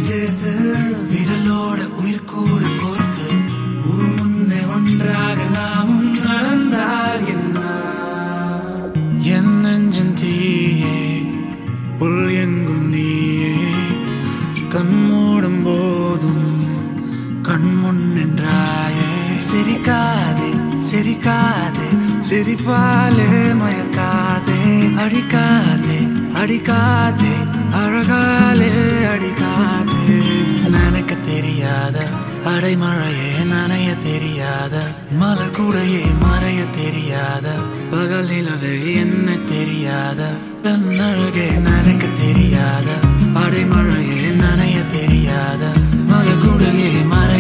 சேர்த்து விரலோட உயிர் கூட கோர்த்து ஒரு முன்னே ஒன்றாக நாமும் நடந்தால் என்ன என் நெஞ்சன் தீயே உள் எங்கும் நீயே கண் மூடும் போதும் கண் முன் நின்றாயே சிரிக்காதே சிரிக்காதே சிரிப்பாலே மயக்காதே அடிக்காதே அடிக்காதே அழகாலே அடிக்காதே நினைக்க தெரியாத அடைமழையே நனைய தெரியாத மலர் கூடையே மறைய தெரியாத பகல் நிலவே என்ன தெரியாத தன் அழகே நினைக்க தெரியாத அடைமழையே நனைய தெரியாத மலர் கூடையே மறைய